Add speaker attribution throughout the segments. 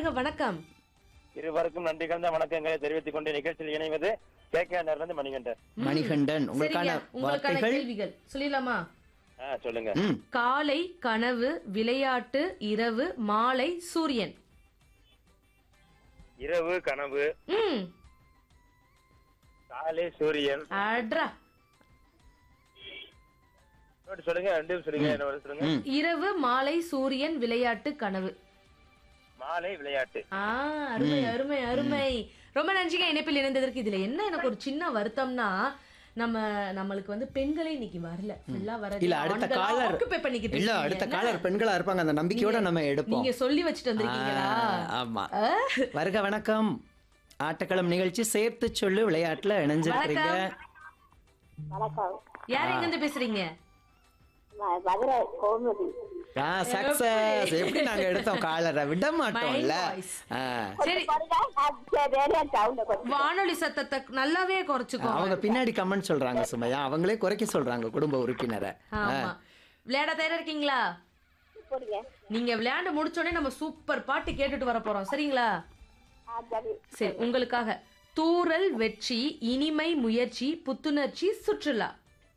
Speaker 1: வருக வணக்கம்
Speaker 2: இருவருக்கும் நன்றி கலந்த வணக்கங்களை தெரிவித்துக் கொண்டு நிகழ்ச்சியில் இணைவது கே கே இருந்து மணிகண்டன்
Speaker 3: மணிகண்டன்
Speaker 1: சரிங்க
Speaker 3: உங்களுக்கான
Speaker 1: உங்களுக்கான
Speaker 3: வார்த்தைகள்
Speaker 1: கேள்விகள் சொல்லிடலாமா
Speaker 2: ஆ சொல்லுங்க
Speaker 3: ம்
Speaker 1: காலை கனவு விளையாட்டு இரவு மாலை சூரியன்
Speaker 2: இரவு கனவு
Speaker 1: ம்
Speaker 2: காலை சூரியன்
Speaker 1: அட்ரா
Speaker 2: இன்னொரு சொல்லுங்க ரெண்டு சொல்லுங்க என்ன ஒரு சொல்லுங்க
Speaker 3: ம்
Speaker 1: இரவு மாலை சூரியன் விளையாட்டு கனவு
Speaker 2: மாலை விளையாட்டு
Speaker 1: ஆ அருமை அருமை அருமை ரொம்ப நன்றிங்க இணைப்பில் இணைந்ததற்கு இதுல என்ன எனக்கு ஒரு சின்ன வருத்தம்னா நம்ம நம்மளுக்கு வந்து பெண்களே இன்னைக்கு வரல ஃபுல்லா வரது
Speaker 3: இல்ல அடுத்த காலர்
Speaker 1: ஆக்குபை பண்ணிக்கிட்டு
Speaker 3: இல்ல
Speaker 1: இருக்கீங்க.
Speaker 3: அடுத்த
Speaker 1: என்ன?
Speaker 3: காலர் பெண்களா இருப்பாங்க அந்த நம்பிக்கையோட நம்ம எடுப்போம்
Speaker 1: நீங்க சொல்லி வச்சுட்டு வந்திருக்கீங்களா
Speaker 3: ஆ, ஆமா வருக வணக்கம் ஆட்டக்களம் நிகழ்ச்சி சேர்த்து சொல்லு விளையாட்டுல இணைஞ்சிருக்கிறீங்க
Speaker 4: வணக்கம்
Speaker 1: யார் எங்க இருந்து பேசுறீங்க
Speaker 4: ம- மதுரை கோமுதி
Speaker 3: ஆ சக்சஸ் எப்படி நாங்க எடுத்தோம் காலரை விட மாட்டோம்ல
Speaker 1: Mind voice.
Speaker 3: ஆ.
Speaker 1: சரி
Speaker 4: பாருங்க நான் சரி, ரேடியோ சவுண்ட கொஞ்சம்
Speaker 1: வானொலி சத்தத்தை நல்லாவே குறைச்சுக்கோ
Speaker 3: அவங்க பின்னாடி கமெண்ட் சொல்றாங்க சுமையா அவங்களே குறைக்க சொல்றாங்க குடும்ப உறுப்பினரை
Speaker 1: ஆமா விளையாட தயாரா இருக்கீங்களா
Speaker 4: போடுங்க
Speaker 1: நீங்க விளையாண்டு முடிச்ச உடனே நம்ம சூப்பர் பாட்டு கேட்டுட்டு வர போறோம் சரிங்களா
Speaker 4: ஆ சரி
Speaker 1: சரி உங்களுக்காக தூறல் வெற்றி இனிமை முயற்சி புத்துணர்ச்சி சுற்றுலா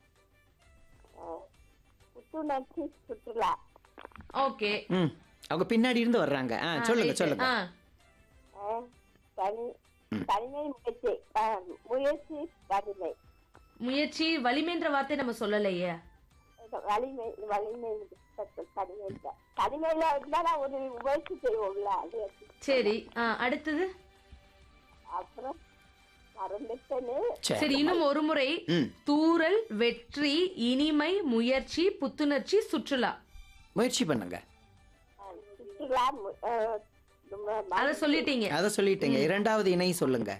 Speaker 4: ஆ. புத்துணர்ச்சி சுற்றுலா
Speaker 1: ஓகே
Speaker 3: ம் அவங்க பின்னாடி இருந்து வர்றாங்க ஆ சொல்லுங்க சொல்லுங்க
Speaker 1: ஆ
Speaker 4: ஆ. தனி தனிமை முயற்சி ஆ, முயற்சி தனிமை
Speaker 1: முயற்சி வலிமைன்ற வார்த்தை நம்ம சொல்லலையே
Speaker 4: இது வலிமை வலிமை சத்து, தனிமை இல்ல. தனிமையில இருந்தா நான் ஒரு முயற்சி செய்வோம்ல அது
Speaker 1: சரி ஆ அடுத்தது
Speaker 4: அப்புறம் மறந்துட்டேன்னு
Speaker 3: சரி
Speaker 1: சரி இன்னும் ஒரு முறை
Speaker 3: ம்
Speaker 1: தூறல் வெற்றி இனிமை முயற்சி புத்துணர்ச்சி சுற்றுலா
Speaker 3: முயற்சி பண்ணுங்க
Speaker 4: ஆ, சுற்றுலா மு- ஆ, நம்ம
Speaker 1: அத சொல்லிட்டீங்க
Speaker 3: அதை சொல்லிட்டீங்க இரண்டாவது இணை சொல்லுங்க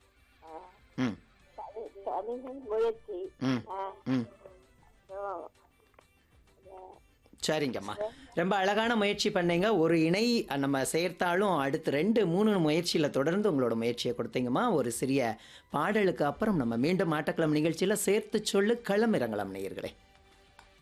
Speaker 3: ம்
Speaker 4: தனி- தனிமை முயற்சி
Speaker 3: ம்
Speaker 4: ஆ,
Speaker 3: ம்
Speaker 4: அப்புறம்
Speaker 3: சரிங்கம்மா ரொம்ப அழகான முயற்சி பண்ணீங்க ஒரு இணை நம்ம சேர்த்தாலும் அடுத்து ரெண்டு மூணு முயற்சியில் தொடர்ந்து உங்களோட முயற்சியை கொடுத்தீங்கம்மா ஒரு சிறிய பாடலுக்கு அப்புறம் நம்ம மீண்டும் ஆட்டக்கிழமை நிகழ்ச்சியில் சேர்த்து சொல்லு களம் இறங்கலாம் நேயர்களே